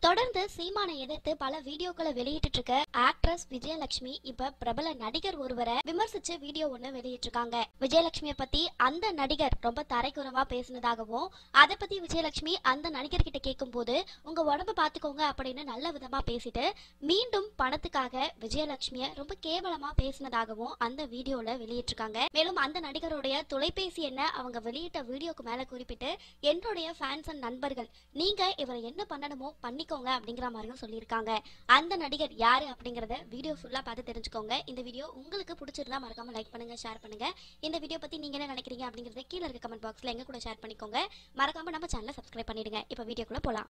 தொடர்ந்து சீமானை எதிர்த்து பல வீடியோக்களை வெளியிட்டு இருக்க ஆக்ட்ரஸ் விஜயலட்சுமி இப்ப பிரபல நடிகர் ஒருவரை விமர்சிச்சு வீடியோ ஒண்ணு வெளியிட்டிருக்காங்க விஜயலட்சுமிய பத்தி அந்த நடிகர் ரொம்ப தரைக்குறவா பேசினதாகவும் அதை பத்தி விஜயலட்சுமி அந்த நடிகர் கிட்ட கேட்கும் போது உங்க உடம்ப பாத்துக்கோங்க அப்படின்னு நல்ல விதமா பேசிட்டு மீண்டும் பணத்துக்காக விஜயலட்சுமிய ரொம்ப கேவலமா பேசினதாகவும் அந்த வீடியோல வெளியிட்டிருக்காங்க மேலும் அந்த நடிகருடைய தொலைபேசி என்ன அவங்க வெளியிட்ட வீடியோக்கு மேல குறிப்பிட்டு என்னுடைய ஃபேன்ஸ் அண்ட் நண்பர்கள் நீங்க இவரை என்ன பண்ணணுமோ பண்ணிக்கோங்க அப்படிங்கிற மாதிரியும் சொல்லியிருக்காங்க அந்த நடிகர் யாரு அப்படிங்கறத வீடியோ ஃபுல்லா பார்த்து தெரிஞ்சுக்கோங்க இந்த வீடியோ உங்களுக்கு பிடிச்சிருந்தா மறக்காம லைக் பண்ணுங்க ஷேர் பண்ணுங்க இந்த வீடியோ பத்தி நீங்க என்ன நினைக்கிறீங்க அப்படிங்கறத கீழே இருக்க கமெண்ட் பாக்ஸ்ல எங்க கூட ஷேர் பண்ணிக்கோங்க மறக்காம நம்ம சேனலை சப்ஸ்கிரைப் பண்ணிடுங்க இப்போ வீடியோக்குள்ள போலாம்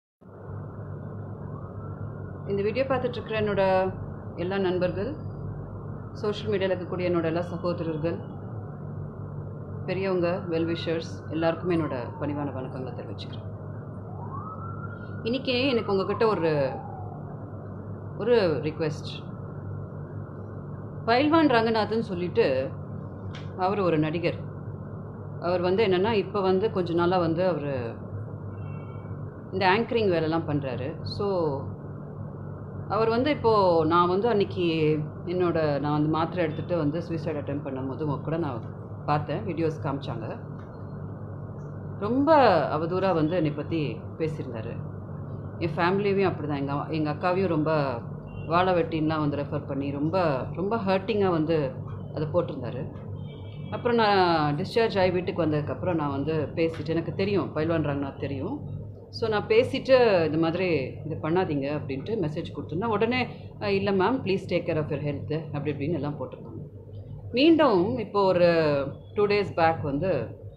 இந்த வீடியோ பார்த்துட்ருக்கிற என்னோட எல்லா நண்பர்கள் சோஷியல் மீடியாவில் இருக்கக்கூடிய என்னோட எல்லா சகோதரர்கள் பெரியவங்க வெல்விஷர்ஸ் எல்லாருக்குமே என்னோட பணிவான வணக்கங்களை தெரிவிச்சுக்கிறேன் இன்றைக்கி எனக்கு உங்ககிட்ட ஒரு ஒரு ரிக்வெஸ்ட் பயில்வான் ரங்கநாதன் சொல்லிட்டு அவர் ஒரு நடிகர் அவர் வந்து என்னென்னா இப்போ வந்து கொஞ்ச நாளாக வந்து அவர் இந்த ஆங்கரிங் வேலைலாம் பண்ணுறாரு ஸோ அவர் வந்து இப்போது நான் வந்து அன்றைக்கி என்னோட நான் வந்து மாத்திரை எடுத்துகிட்டு வந்து சூசைட் அட்டம் பண்ணும்போது உங்க கூட நான் பார்த்தேன் வீடியோஸ் காமிச்சாங்க ரொம்ப அவதூறாக வந்து என்னை பற்றி பேசியிருந்தாரு என் ஃபேமிலியும் அப்படி தான் எங்கள் எங்கள் அக்காவையும் ரொம்ப வாழை வெட்டின்லாம் வந்து ரெஃபர் பண்ணி ரொம்ப ரொம்ப ஹர்ட்டிங்காக வந்து அதை போட்டிருந்தாரு அப்புறம் நான் டிஸ்சார்ஜ் ஆகி வீட்டுக்கு வந்ததுக்கப்புறம் நான் வந்து பேசிட்டு எனக்கு தெரியும் பயில்வான் ரங்கநாத் தெரியும் ஸோ நான் பேசிட்டு இந்த மாதிரி இது பண்ணாதீங்க அப்படின்ட்டு மெசேஜ் கொடுத்துருந்தேன் உடனே அஹ், இல்லை ma'am please take care of your health அப்படி இப்படின்னு எல்லாம் போட்டிருந்தாங்க மீண்டும் இப்போ ஒரு டூ டேஸ் பேக் வந்து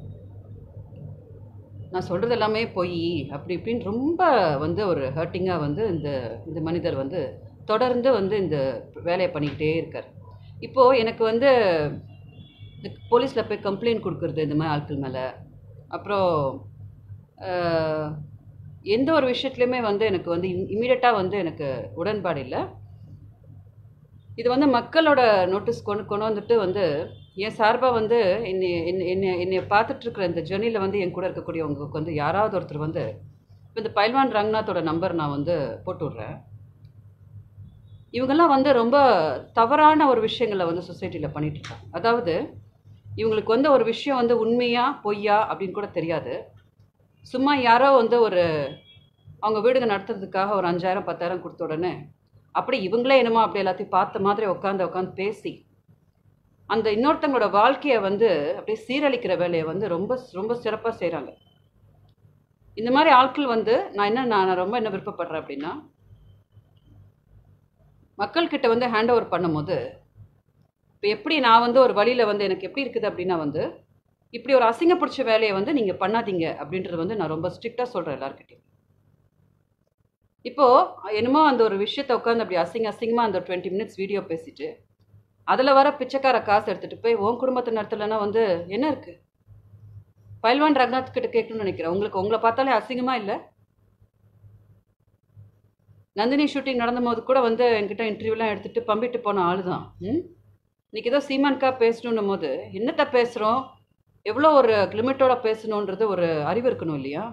நான் சொல்கிறது எல்லாமே பொய் அப்படி இப்படின்னு ரொம்ப வந்து ஒரு ஹர்ட்டிங்காக வந்து இந்த இந்த மனிதர் வந்து தொடர்ந்து வந்து இந்த வேலையை பண்ணிக்கிட்டே இருக்கார் இப்போது எனக்கு வந்து இந்த போலீஸில் போய் கம்ப்ளைண்ட் கொடுக்குறது இந்த மாதிரி ஆட்கள் மேலே அப்புறம் அஹ், எந்த ஒரு விஷயத்துலையுமே வந்து எனக்கு வந்து இமீடியட்டாக வந்து எனக்கு உடன்பாடு இல்லை இது வந்து மக்களோட நோட்டீஸ் கொண்டு கொண்டு வந்துட்டு வந்து என் சார்பாக வந்து என்னை என்னை என்னை என்னை பார்த்துட்ருக்குற இந்த ஜெர்னியில் வந்து என் கூட இருக்கக்கூடியவங்களுக்கு வந்து யாராவது ஒருத்தர் வந்து இப்போ இந்த பைல்வான் ரங்கநாத்தோட நம்பர் நான் வந்து போட்டு விட்றேன் இவங்கெல்லாம் வந்து ரொம்ப தவறான ஒரு விஷயங்களை வந்து சொசைட்டியில் பண்ணிகிட்ருக்காங்க அதாவது இவங்களுக்கு வந்து ஒரு விஷயம் வந்து உண்மையா பொய்யா அப்படின்னு கூட தெரியாது சும்மா யாரோ வந்து ஒரு அவங்க வீடுங்க நடத்துறதுக்காக ஒரு அஞ்சாயிரம் பத்தாயிரம் கொடுத்த உடனே அப்படி இவங்களே என்னமோ அப்படி எல்லாத்தையும் பார்த்த மாதிரி உட்காந்து உட்காந்து பேசி அந்த இன்னொருத்தங்களோட வாழ்க்கையை வந்து அப்படியே சீரழிக்கிற வேலையை வந்து ரொம்ப ரொம்ப சிறப்பாக செய்கிறாங்க இந்த மாதிரி ஆட்கள் வந்து நான் என்ன நான் ரொம்ப என்ன விருப்பப்படுறேன் அப்படின்னா மக்கள்கிட்ட வந்து ஹேண்ட் ஓவர் பண்ணும்போது இப்போ எப்படி நான் வந்து ஒரு வழியில் வந்து எனக்கு எப்படி இருக்குது அப்படின்னா வந்து இப்படி ஒரு அசிங்க பிடிச்ச வேலையை வந்து நீங்கள் பண்ணாதீங்க அப்படின்றது வந்து நான் ரொம்ப ஸ்ட்ரிக்டாக சொல்கிறேன் எல்லாருக்கிட்டையும் இப்போது என்னமோ அந்த ஒரு விஷயத்தை உட்காந்து அப்படி அசிங்க அசிங்கமாக அந்த டுவெண்ட்டி மினிட்ஸ் வீடியோ பேசிட்டு அதில் வர பிச்சைக்கார காசு எடுத்துகிட்டு போய் உன் குடும்பத்தை நடத்தலைன்னா வந்து என்ன இருக்குது பயில்வான் ரங்கநாத் கிட்ட கேட்கணும்னு நினைக்கிறேன் உங்களுக்கு உங்களை பார்த்தாலே அசிங்கமாக இல்லை நந்தினி ஷூட்டிங் நடந்த போது கூட வந்து என்கிட்ட இன்டர்வியூலாம் எடுத்துகிட்டு பம்பிட்டு போன ஆள் தான் ம் இன்னைக்கு ஏதோ சீமான்கா பேசணுன்னும் போது என்னத்த பேசுகிறோம் எவ்வளோ ஒரு லிமிட்டோட பேசணுன்றது ஒரு அறிவு இருக்கணும் இல்லையா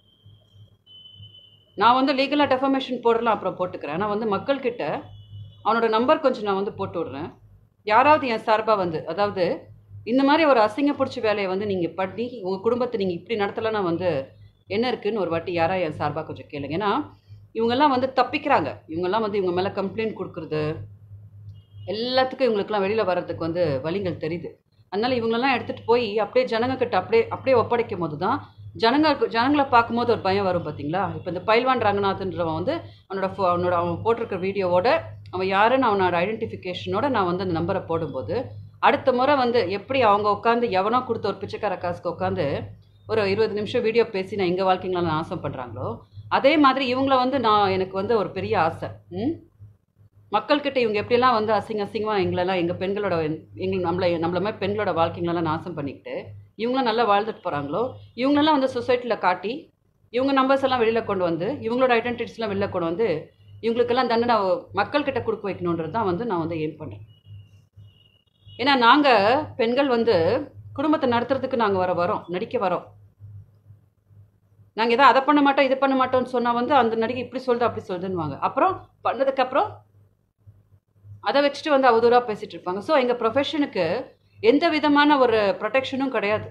நான் வந்து லீகலாக டெஃபமேஷன் போடலாம் அப்புறம் போட்டுக்கிறேன் ஆனால் வந்து மக்கள்கிட்ட அவனோட நம்பர் கொஞ்சம் நான் வந்து போட்டு விட்றேன் யாராவது என் சார்பாக வந்து அதாவது இந்த மாதிரி ஒரு அசிங்க பிடிச்ச வேலையை வந்து நீங்கள் பண்ணி உங்கள் குடும்பத்தை நீங்கள் இப்படி நடத்தலைன்னா வந்து என்ன இருக்குன்னு ஒரு வாட்டி யாரா என் சார்பாக கொஞ்சம் கேளுங்க ஏன்னா இவங்கெல்லாம் வந்து தப்பிக்கிறாங்க இவங்கெல்லாம் வந்து இவங்க மேலே கம்ப்ளைண்ட் கொடுக்குறது எல்லாத்துக்கும் இவங்களுக்குலாம் வெளியில் வர்றதுக்கு வந்து வழிகள் தெரியுது அதனால் இவங்களெல்லாம் எடுத்துகிட்டு போய் அப்படியே ஜனங்க கிட்ட அப்படியே அப்படியே ஒப்படைக்கும் போது தான் ஜனங்களுக்கு ஜனங்களை பார்க்கும்போது ஒரு பயம் வரும் பார்த்தீங்களா இப்போ இந்த பயில்வான் ரங்கநாத்ன்றவன் வந்து அவனோட ஃபோ அவனோட அவன் போட்டிருக்க வீடியோவோட அவன் யாருன்னு அவனோட ஐடென்டிஃபிகேஷனோட நான் வந்து அந்த நம்பரை போடும்போது அடுத்த முறை வந்து எப்படி அவங்க உட்காந்து எவனோ கொடுத்த ஒரு பிச்சைக்கார காசுக்கு உட்காந்து ஒரு இருபது நிமிஷம் வீடியோ பேசி நான் எங்கள் வாழ்க்கைங்கள நாசம் பண்ணுறாங்களோ அதே மாதிரி இவங்கள வந்து நான் எனக்கு வந்து ஒரு பெரிய ஆசை ம் மக்கள்கிட்ட இவங்க எப்படியெல்லாம் வந்து அசிங்க அசிங்கமாக எங்களெல்லாம் எங்கள் பெண்களோட எங்கள் நம்மளை நம்மள மாதிரி பெண்களோட வாழ்க்கைங்களெல்லாம் நாசம் பண்ணிக்கிட்டு இவங்களும் நல்லா வாழ்ந்துட்டு போகிறாங்களோ இவங்களெல்லாம் வந்து சொசைட்டியில் காட்டி இவங்க நம்பர்ஸ் எல்லாம் வெளியில் கொண்டு வந்து இவங்களோட ஐடென்டிட்டிஸ்லாம் வெளியில் கொண்டு வந்து இவங்களுக்கெல்லாம் தண்டனை மக்கள்கிட்ட கொடுக்க வைக்கணுன்றது தான் வந்து நான் வந்து எய்ம் பண்ணுறேன் ஏன்னா நாங்கள் பெண்கள் வந்து குடும்பத்தை நடத்துறதுக்கு நாங்கள் வர வரோம் நடிக்க வரோம் நாங்கள் எதாவது அதை பண்ண மாட்டோம் இது பண்ண மாட்டோம்னு சொன்னால் வந்து அந்த நடிகை இப்படி சொல்லுது அப்படி சொல்லுதுன்னுவாங்க அப்புறம் பண்ணதுக்கப்புறம் அதை வச்சுட்டு வந்து அவதூறாக பேசிகிட்டு இருப்பாங்க ஸோ எங்கள் ப்ரொஃபஷனுக்கு எந்த விதமான ஒரு ப்ரொடெக்ஷனும் கிடையாது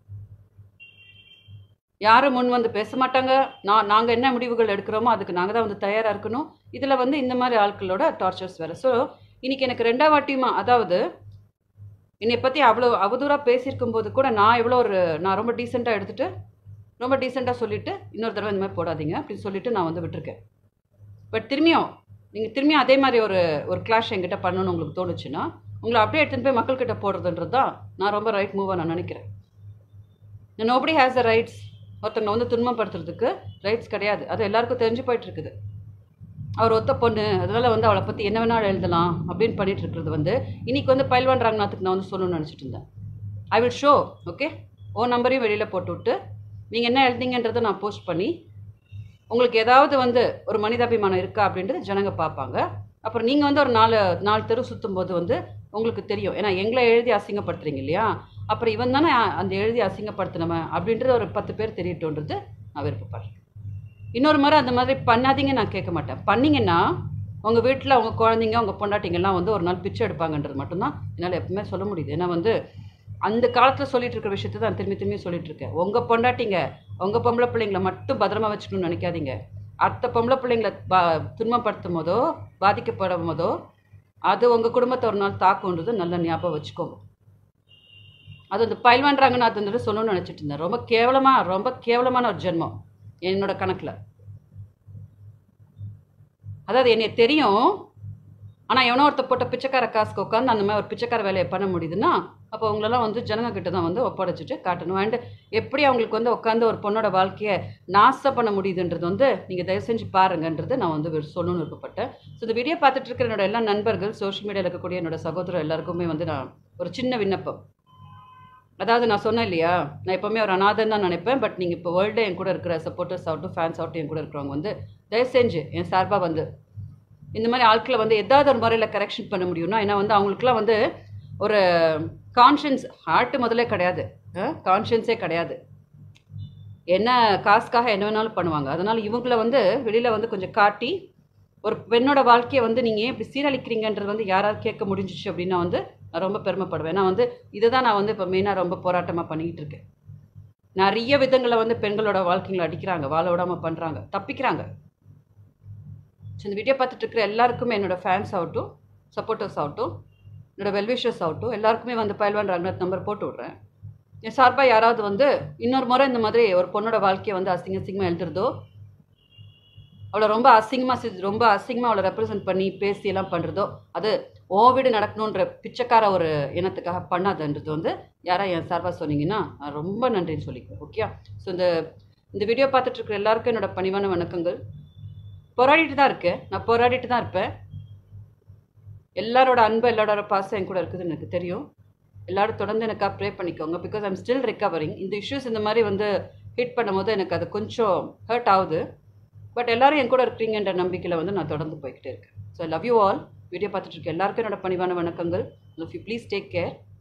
யாரும் முன் வந்து பேச மாட்டாங்க நான் நாங்கள் என்ன முடிவுகள் எடுக்கிறோமோ அதுக்கு நாங்கள் தான் வந்து தயாராக இருக்கணும் இதில் வந்து இந்த மாதிரி ஆட்களோட டார்ச்சர்ஸ் வேறு ஸோ இன்னைக்கு எனக்கு ரெண்டாவது வாட்டியுமா அதாவது என்னை பற்றி அவ்வளோ அவதூறாக பேசியிருக்கும் போது கூட நான் எவ்வளோ ஒரு நான் ரொம்ப டீசெண்டாக எடுத்துகிட்டு ரொம்ப டீசெண்டாக சொல்லிவிட்டு இன்னொரு தடவை இந்த மாதிரி போடாதீங்க அப்படின்னு சொல்லிட்டு நான் வந்து விட்டுருக்கேன் பட் திரும்பியும் நீங்கள் திரும்பியும் அதே மாதிரி ஒரு ஒரு கிளாஷ் என்கிட்ட பண்ணணும்னு உங்களுக்கு தோணுச்சுன்னா உங்களை அப்படியே எடுத்துன்னு போய் மக்கள்கிட்ட போடுறதுன்றது தான் நான் ரொம்ப ரைட் மூவாக நான் நினைக்கிறேன் நோபடி ஹேஸ் த ரைட்ஸ் ஒருத்தவங்க வந்து துன்பப்படுத்துறதுக்கு ரைட்ஸ் கிடையாது அது எல்லாருக்கும் தெரிஞ்சு போயிட்டு இருக்குது அவர் ஒத்த பொண்ணு அதனால வந்து அவளை பற்றி என்ன வேணாலும் எழுதலாம் அப்படின்னு பண்ணிட்டு இருக்கிறது வந்து இன்னைக்கு வந்து பயில்வான் ரங்கநாத்துக்கு நான் வந்து சொல்லணும்னு நினச்சிட்டு இருந்தேன் ஐ வில் ஷோ ஓகே ஓ நம்பரையும் வெளியில் போட்டு விட்டு நீங்கள் என்ன எழுதிங்கன்றதை நான் போஸ்ட் பண்ணி உங்களுக்கு ஏதாவது வந்து ஒரு மனிதாபிமானம் இருக்கா அப்படின்றது ஜனங்க பார்ப்பாங்க அப்புறம் நீங்கள் வந்து ஒரு நாலு நாலு தெரு சுற்றும் போது வந்து உங்களுக்கு தெரியும் ஏன்னா எங்களை எழுதி அசிங்கப்படுத்துறீங்க இல்லையா அப்புறம் இவன் தானே அந்த எழுதி அசிங்கப்படுத்தினவன் அப்படின்றது ஒரு பத்து பேர் தெரியட்டுன்றது நான் விருப்பப்படுறேன் இன்னொரு முறை அந்த மாதிரி பண்ணாதீங்க நான் கேட்க மாட்டேன் பண்ணீங்கன்னா உங்கள் வீட்டில் உங்கள் குழந்தைங்க உங்கள் பொண்டாட்டிங்கெல்லாம் வந்து ஒரு நாள் பிச்சை எடுப்பாங்கன்றது மட்டும்தான் என்னால் எப்பவுமே சொல்ல முடியுது ஏன்னா வந்து அந்த காலத்தில் சொல்லிட்டு இருக்கிற விஷயத்தை தான் திரும்பி திரும்பி சொல்லிட்டு இருக்கேன் உங்கள் பொண்டாட்டிங்க உங்கள் பொம்பளை பிள்ளைங்கள மட்டும் பத்திரமா வச்சுக்கணும்னு நினைக்காதீங்க அடுத்த பொம்பளை பிள்ளைங்கள பா துன்பப்படுத்தும் போதோ பாதிக்கப்படும் போதோ அது உங்கள் குடும்பத்தை ஒரு நாள் தாக்குன்றது நல்ல ஞாபகம் வச்சுக்கோங்க அது அந்த பயில்வான்றாங்கன்னு அது வந்துட்டு சொல்லணும்னு நினச்சிட்டு இருந்தேன் ரொம்ப கேவலமாக ரொம்ப கேவலமான ஒரு ஜென்மம் என்னோட கணக்கில் அதாவது என்னை தெரியும் ஆனால் எவனோ ஒருத்த போட்ட பிச்சைக்கார காசுக்கு உட்காந்து அந்த மாதிரி ஒரு பிச்சைக்கார வேலையை பண்ண முடியுதுன்னா அப்போ அவங்களெல்லாம் வந்து ஜனங்க கிட்ட தான் வந்து ஒப்படைச்சிட்டு காட்டணும் அண்ட் எப்படி அவங்களுக்கு வந்து உட்காந்து ஒரு பொண்ணோட வாழ்க்கையை நாசம் பண்ண முடியுதுன்றது வந்து நீங்கள் தயவு செஞ்சு பாருங்கன்றது நான் வந்து வி- சொல்லணும்னு விருப்பப்பட்டேன் ஸோ இந்த வீடியோ பார்த்துட்டு இருக்கிற என்னோட எல்லா நண்பர்கள் சோஷியல் மீடியாவில் இருக்கக்கூடிய என்னோட சகோதரர் எல்லாருக்குமே வந்து நான் ஒரு சின்ன விண்ணப்பம் அதாவது நான் சொன்னேன் இல்லையா நான் எப்போவுமே ஒரு அனாதன் தான் நினைப்பேன் பட் நீங்கள் இப்போ வேர்ல்டு என் கூட இருக்கிற சப்போர்ட்டர்ஸ் ஆகட்டும் ஃபேன்ஸ் ஆகட்டும் என் கூட இருக்கிறவங்க வந்து தயவு செஞ்சு என் சார்பாக வந்து இந்த மாதிரி ஆட்களை வந்து ஏதாவது ஒரு முறையில் கரெக்ஷன் பண்ண முடியும்னா ஏன்னா வந்து அவங்களுக்குலாம் வந்து ஒரு கான்ஷியன்ஸ் ஹார்ட் முதல்ல கிடையாது கான்ஷியன்ஸே கிடையாது என்ன காசுக்காக என்ன வேணாலும் பண்ணுவாங்க அதனால் இவங்கள வந்து வெளியில் வந்து கொஞ்சம் காட்டி ஒரு பெண்ணோட வாழ்க்கையை வந்து நீங்கள் ஏன் இப்படி சீரழிக்கிறீங்கன்றது வந்து யாராவது கேட்க முடிஞ்சிச்சு அப்படின்னா வந்து நான் ரொம்ப பெருமைப்படுவேன் நான் வந்து இதை தான் நான் வந்து இப்போ மெயினாக ரொம்ப போராட்டமாக பண்ணிக்கிட்டு இருக்கேன் நிறைய விதங்களில் வந்து பெண்களோட வாழ்க்கைங்களை அடிக்கிறாங்க வாழ விடாமல் பண்ணுறாங்க தப்பிக்கிறாங்க ஸோ இந்த வீடியோ பார்த்துட்டு இருக்கிற எல்லாருக்குமே என்னோட ஃபேன்ஸ் ஆகட்டும் சப்போர்ட்டர்ஸ் ஆகட்டும் என்னோட வெல்விஷர்ஸ் ஆகட்டும் எல்லாருக்குமே வந்து பயில்வான் ரங்கநாத் நம்பர் போட்டு விட்றேன் என் சார்பாக யாராவது வந்து இன்னொரு முறை இந்த மாதிரி ஒரு பொண்ணோட வாழ்க்கையை வந்து அசிங்க அசிங்கமாக எழுதுறதோ அவளை ரொம்ப அசிங்கமாக ரொம்ப அசிங்கமாக அவளை ரெப்ரசன்ட் பண்ணி பேசி எல்லாம் பண்ணுறதோ அது ஓ வீடு நடக்கணுன்ற பிச்சைக்கார ஒரு இனத்துக்காக பண்ணாதுன்றது வந்து யாரா என் சார்பாக சொன்னீங்கன்னா நான் ரொம்ப நன்றின்னு சொல்லிக்குவேன் ஓகே ஸோ இந்த இந்த வீடியோ பார்த்துட்டு இருக்கிற எல்லாருக்கும் என்னோட பணிவான வணக்கங்கள் போராடிட்டு தான் இருக்கேன் நான் போராடிட்டு தான் இருப்பேன் எல்லாரோட அன்பு எல்லாரோட பாசம் என் கூட இருக்குதுன்னு எனக்கு தெரியும் எல்லாரும் தொடர்ந்து எனக்காக ப்ரே பண்ணிக்கோங்க பிகாஸ் ஐம் ஸ்டில் ரிகவரிங் இந்த இஷ்யூஸ் இந்த மாதிரி வந்து ஹிட் பண்ணும்போது எனக்கு அது கொஞ்சம் ஹர்ட் ஆகுது பட் எல்லாரும் என் கூட இருக்கிறீங்கன்ற நம்பிக்கையில் வந்து நான் தொடர்ந்து போய்கிட்டே இருக்கேன் so love you all video பார்த்துட்டு இருக்க எல்லாருக்கும் என்னோட பணிவான வணக்கங்கள் if you please take care